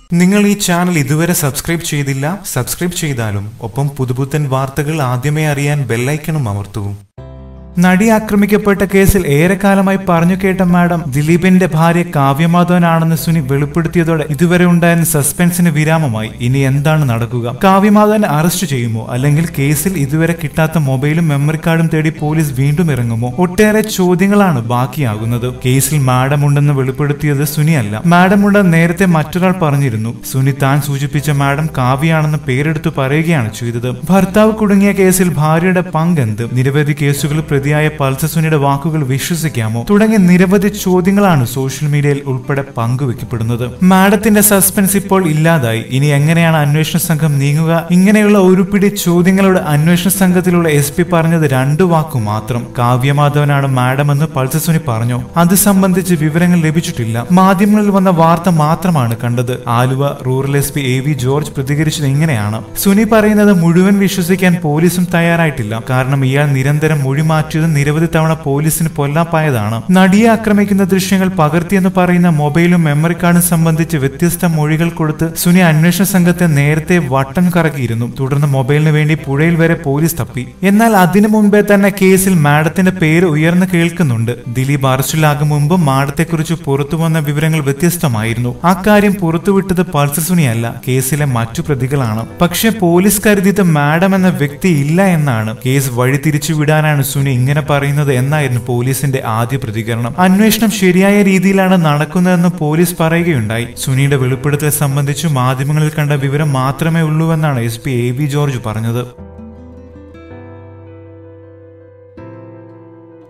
നിങ്ങൾ ഈ ചാനൽ ഇതുവരെ സബ്സ്ക്രൈബ് ചെയ്തില്ല സബ്സ്ക്രൈബ് ചെയ്താലും ഒപ്പം പുതുപുത്തൻ വാർത്തകൾ ആദ്യമേ അറിയാൻ ബെല്ലൈക്കണും അമർത്തൂ നടി ആക്രമിക്കപ്പെട്ട കേസിൽ ഏറെക്കാലമായി പറഞ്ഞു കേട്ട മാഡം ദിലീപിന്റെ ഭാര്യ കാവ്യമാധവനാണെന്ന് സുനി വെളിപ്പെടുത്തിയതോടെ ഇതുവരെ ഉണ്ടായിരുന്ന സസ്പെൻസിന് വിരാമമായി ഇനി എന്താണ് നടക്കുക കാവ്യമാധവനെ അറസ്റ്റ് ചെയ്യുമോ അല്ലെങ്കിൽ കേസിൽ ഇതുവരെ കിട്ടാത്ത മൊബൈലും മെമ്മറി കാർഡും തേടി പോലീസ് വീണ്ടും ഇറങ്ങുമോ ഒട്ടേറെ ചോദ്യങ്ങളാണ് ബാക്കിയാകുന്നത് കേസിൽ മാഡം ഉണ്ടെന്ന് വെളിപ്പെടുത്തിയത് സുനിയല്ല മാഡം ഉണ്ടെന്ന് നേരത്തെ മറ്റൊരാൾ പറഞ്ഞിരുന്നു സുനി താൻ സൂചിപ്പിച്ച മാഡം കാവ്യാണെന്ന് പേരെടുത്തു പറയുകയാണ് ചെയ്തത് ഭർത്താവ് കുടുങ്ങിയ കേസിൽ ഭാര്യയുടെ പങ്കെന്ത് നിരവധി കേസുകൾ പ്രതിയായ പൾസസുനിയുടെ വാക്കുകൾ വിശ്വസിക്കാമോ തുടങ്ങിയ നിരവധി ചോദ്യങ്ങളാണ് സോഷ്യൽ മീഡിയയിൽ ഉൾപ്പെടെ പങ്കുവെക്കപ്പെടുന്നത് മാഡത്തിന്റെ സസ്പെൻസ് ഇപ്പോൾ ഇല്ലാതായി ഇനി എങ്ങനെയാണ് അന്വേഷണ സംഘം നീങ്ങുക ഇങ്ങനെയുള്ള ഒരു പിടി ചോദ്യങ്ങളോട് അന്വേഷണ സംഘത്തിലുള്ള എസ് പി പറഞ്ഞത് രണ്ടു വാക്കു മാത്രം കാവ്യമാധവനാണ് മാഡം എന്ന് പൾസസുനി പറഞ്ഞു അത് സംബന്ധിച്ച് വിവരങ്ങൾ ലഭിച്ചിട്ടില്ല മാധ്യമങ്ങളിൽ വന്ന വാർത്ത മാത്രമാണ് കണ്ടത് Aluva rural S P A V George പ്രതികരിച്ചത് ഇങ്ങനെയാണ് സുനി പറയുന്നത് മുഴുവൻ വിശ്വസിക്കാൻ പോലീസും തയ്യാറായിട്ടില്ല കാരണം ഇയാൾ നിരന്തരം മൊഴി മാറ്റിയത് നിരവധി തവണ പോലീസിന് പൊല്ലാപ്പായതാണ് നടിയെ ആക്രമിക്കുന്ന ദൃശ്യങ്ങൾ പകർത്തിയെന്ന് പറയുന്ന മൊബൈലും മെമ്മറി കാർഡും സംബന്ധിച്ച് വ്യത്യസ്ത മൊഴികൾ കൊടുത്ത് സുനി അന്വേഷണ സംഘത്തെ നേരത്തെ വട്ടം കറക്കിയിരുന്നു തുടർന്ന് മൊബൈലിന് വേണ്ടി പുഴയിൽ വരെ പോലീസ് തപ്പി എന്നാൽ അതിനു മുൻപേ തന്നെ കേസിൽ മാഡത്തിന്റെ പേര് ഉയർന്നു കേൾക്കുന്നുണ്ട് ദിലീപ് അറസ്റ്റിലാകും മുമ്പ് മാഡത്തെക്കുറിച്ച് പുറത്തു വന്ന വിവരങ്ങൾ വ്യത്യസ്തമായിരുന്നു അക്കാര്യം പുറത്തുവിട്ടത് പൾസർ സുനിയല്ല കേസിലെ മറ്റു പ്രതികളാണ് പക്ഷേ പോലീസ് കരുതിയത് മാഡം എന്ന വ്യക്തി ഇല്ല എന്നാണ് കേസ് വഴിതിരിച്ചു വിടാനാണ് സുനി ഇങ്ങനെ പറയുന്നത് എന്നായിരുന്നു പോലീസിന്റെ ആദ്യ പ്രതികരണം അന്വേഷണം ശരിയായ രീതിയിലാണ് നടക്കുന്നതെന്ന് പോലീസ് പറയുകയുണ്ടായി സുനിയുടെ വെളിപ്പെടുത്തൽ സംബന്ധിച്ച് മാധ്യമങ്ങളിൽ കണ്ട വിവരം മാത്രമേ ഉള്ളൂവെന്നാണ് S P A V George പറഞ്ഞത്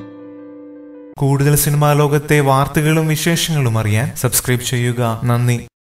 കൂടുതൽ സിനിമാ ലോകത്തെ വാർത്തകളും വിശേഷങ്ങളും അറിയാൻ സബ്സ്ക്രൈബ് ചെയ്യുക നന്ദി